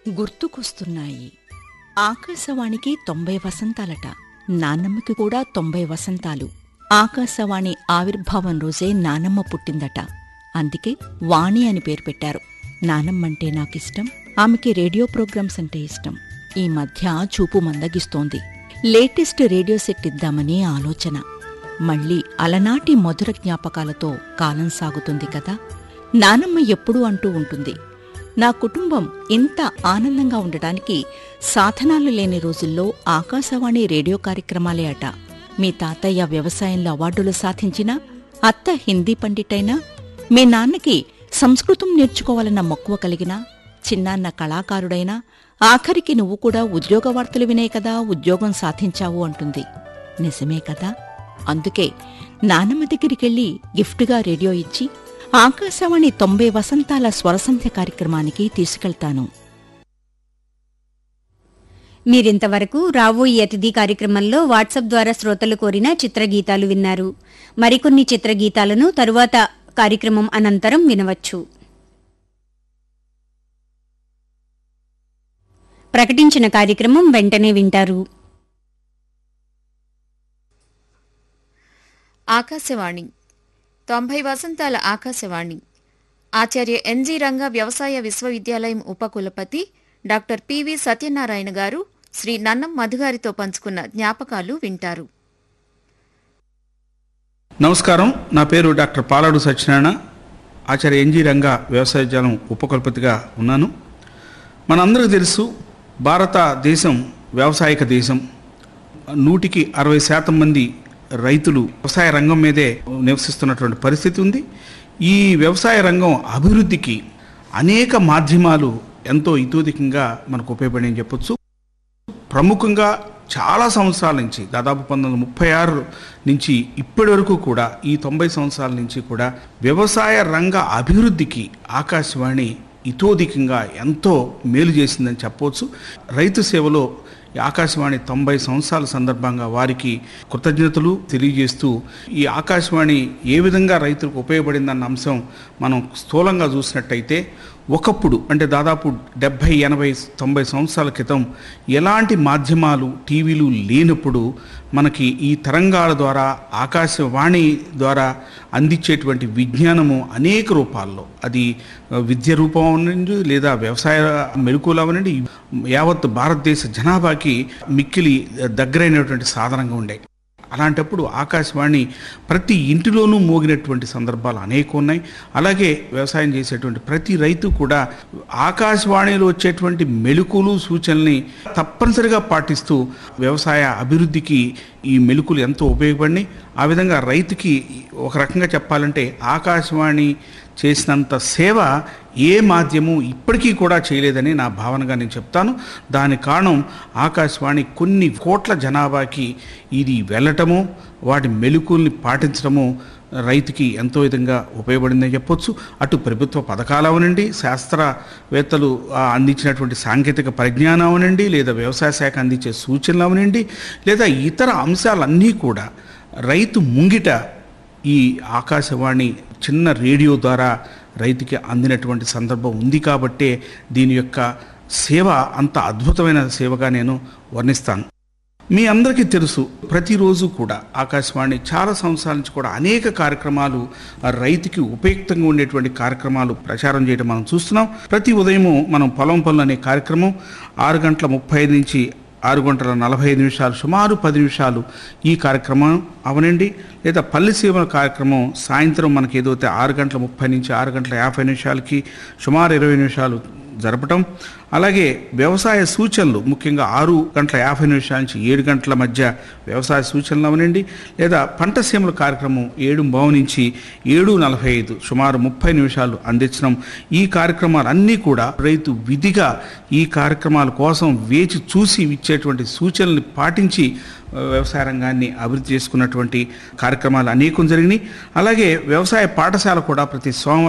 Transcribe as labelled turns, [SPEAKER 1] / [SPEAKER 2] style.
[SPEAKER 1] గుర్తుకొస్తున్నాయి ఆకాశవాణికి తొంభై వసంతాలట నానమ్మకి కూడా తొంభై వసంతాలు ఆకాశవాణి ఆవిర్భావం రోజే నానమ్మ పుట్టిందట అందుకే వాణి అని పేరు పెట్టారు నానమ్మంటే నాకిష్టం ఆమెకి రేడియో ప్రోగ్రామ్స్ అంటే ఇష్టం ఈ మధ్య చూపు మందగిస్తోంది లేటెస్ట్ రేడియో సెట్ ఇద్దామని ఆలోచన మళ్ళీ అలనాటి మధుర జ్ఞాపకాలతో కాలం సాగుతుంది కదా నానమ్మ ఎప్పుడూ అంటూ ఉంటుంది నా కుటుంబం ఇంత ఆనందంగా ఉండటానికి సాధనాలు లేని రోజుల్లో ఆకాశవాణి రేడియో కార్యక్రమాలే అట మీ తాతయ్య వ్యవసాయంలో అవార్డులు సాధించినా అత్త హిందీ పండిటైనా మీ నాన్నకి సంస్కృతం నేర్చుకోవాలన్న మక్కువ కలిగినా చిన్నాన్న కళాకారుడైనా ఆఖరికి నువ్వు కూడా ఉద్యోగ వార్తలు వినే కదా ఉద్యోగం సాధించావు అంటుంది నిజమే కదా అందుకే నానమ్మ దగ్గరికెళ్ళి గిఫ్ట్గా రేడియో ఇచ్చి ఆకాశవాణి తొంభై వసంతాల స్వరసంధ్య కార్యక్రమానికి తీసుకెళ్తాను
[SPEAKER 2] మీరింతవరకు రావోయి అతిథి కార్యక్రమంలో వాట్సాప్ ద్వారా శ్రోతలు కోరిన చిత్రగీతాలు విన్నారు మరికొన్ని చిత్రగీతాలను తరువాత కార్యక్రమం అనంతరం వినవచ్చు ప్రకటించిన కార్యక్రమం వెంటనే వింటారు
[SPEAKER 3] ఆకాశవాణి తొంభై వసంతాల ఆకాశవాణి ఆచార్య ఎన్జి రంగ వ్యవసాయ విశ్వవిద్యాలయం ఉపకులపతి డాక్టర్ పివి సత్యనారాయణ గారు శ్రీ నన్నం మధుగారితో పంచుకున్న జ్ఞాపకాలు వింటారు
[SPEAKER 4] నమస్కారం నా పేరు డాక్టర్ పాలాడు సత్యనారాయణ ఆచార్య ఎన్జి రంగ వ్యవసాయ విద్యాలయం ఉపకులపతిగా ఉన్నాను మనందరికీ తెలుసు భారతదేశం వ్యవసాయక దేశం నూటికి అరవై శాతం మంది రైతులు వ్యవసాయ రంగం మీదే నివసిస్తున్నటువంటి పరిస్థితి ఉంది ఈ వ్యవసాయ రంగం అభివృద్ధికి అనేక మాధ్యమాలు ఎంతో ఇతోధికంగా మనకు ఉపయోగపడి చెప్పొచ్చు ప్రముఖంగా చాలా సంవత్సరాల నుంచి దాదాపు పంతొమ్మిది వందల ముప్పై ఆరు నుంచి ఇప్పటి వరకు కూడా ఈ తొంభై సంవత్సరాల నుంచి కూడా వ్యవసాయ రంగ అభివృద్ధికి ఆకాశవాణి ఇతోధికంగా ఎంతో మేలు చేసిందని చెప్పవచ్చు రైతు సేవలో ఈ ఆకాశవాణి తొంభై సంవత్సరాల సందర్భంగా వారికి కృతజ్ఞతలు తెలియజేస్తూ ఈ ఆకాశవాణి ఏ విధంగా రైతులకు ఉపయోగపడిందన్న అంశం మనం స్థూలంగా చూసినట్టయితే ఒకప్పుడు అంటే దాదాపు డెబ్భై ఎనభై తొంభై సంవత్సరాల క్రితం ఎలాంటి మాధ్యమాలు టీవీలు లేనప్పుడు మనకి ఈ తరంగాల ద్వారా ఆకాశవాణి ద్వారా అందించేటువంటి విజ్ఞానము అనేక రూపాల్లో అది విద్య రూపం అవనండి లేదా వ్యవసాయ మెలకువలు అవనండి యావత్ భారతదేశ జనాభాకి మిక్కిలి దగ్గరైనటువంటి సాధనంగా ఉండే అలాంటప్పుడు ఆకాశవాణి ప్రతి ఇంటిలోనూ మోగినటువంటి సందర్భాలు అనేక ఉన్నాయి అలాగే వ్యవసాయం చేసేటువంటి ప్రతి రైతు కూడా ఆకాశవాణిలో వచ్చేటువంటి మెలుకులు సూచనల్ని తప్పనిసరిగా పాటిస్తూ వ్యవసాయ అభివృద్ధికి ఈ మెలుకులు ఎంతో ఉపయోగపడినాయి ఆ విధంగా రైతుకి ఒక రకంగా చెప్పాలంటే ఆకాశవాణి చేసినంత సేవ ఏ మాధ్యమం ఇప్పటికీ కూడా చేయలేదని నా భావనగా నేను చెప్తాను దాని కారణం ఆకాశవాణి కొన్ని కోట్ల జనాభాకి ఇది వెళ్ళటము వాటి మెలుకుల్ని పాటించడము రైతుకి ఎంతో విధంగా ఉపయోగపడిందని చెప్పొచ్చు అటు ప్రభుత్వ పథకాలు అవనండి శాస్త్రవేత్తలు ఆ, అందించినటువంటి సాంకేతిక పరిజ్ఞానం అవనండి లేదా వ్యవసాయ శాఖ అందించే సూచనలు అవనండి లేదా ఇతర అంశాలన్నీ కూడా రైతు ముంగిట ఈ ఆకాశవాణి చిన్న రేడియో ద్వారా రైతుకి అందినటువంటి సందర్భం ఉంది కాబట్టే దీని యొక్క సేవ అంత అద్భుతమైన సేవగా నేను వర్ణిస్తాను మీ అందరికీ తెలుసు ప్రతిరోజు కూడా ఆకాశవాణి చాలా సంవత్సరాల నుంచి కూడా అనేక కార్యక్రమాలు ఆ రైతుకి ఉపయుక్తంగా ఉండేటువంటి కార్యక్రమాలు ప్రచారం చేయడం మనం చూస్తున్నాం ప్రతి ఉదయము మనం పొలం పనులు అనే కార్యక్రమం ఆరు గంటల ముప్పై ఐదు నుంచి ఆరు గంటల నలభై ఐదు నిమిషాలు సుమారు పది నిమిషాలు ఈ కార్యక్రమం అవనండి లేదా పల్లి సీమల కార్యక్రమం సాయంత్రం మనకి ఏదైతే ఆరు గంటల ముప్పై నుంచి ఆరు గంటల యాభై నిమిషాలకి సుమారు ఇరవై నిమిషాలు జరపటం అలాగే వ్యవసాయ సూచనలు ముఖ్యంగా ఆరు గంటల యాభై నిమిషాల నుంచి ఏడు గంటల మధ్య వ్యవసాయ సూచనలు అవనండి లేదా పంట సీమల కార్యక్రమం ఏడు బావు నుంచి ఏడు నలభై ఐదు సుమారు ముప్పై నిమిషాలు అందించడం ఈ కార్యక్రమాలన్నీ కూడా రైతు విధిగా ఈ కార్యక్రమాల కోసం వేచి చూసి ఇచ్చేటువంటి సూచనల్ని పాటించి ఆ, వ్యవసాయ రంగాన్ని అభివృద్ధి చేసుకున్నటువంటి కార్యక్రమాలు అనేకం జరిగినాయి అలాగే వ్యవసాయ పాఠశాల కూడా ప్రతి సోమవారం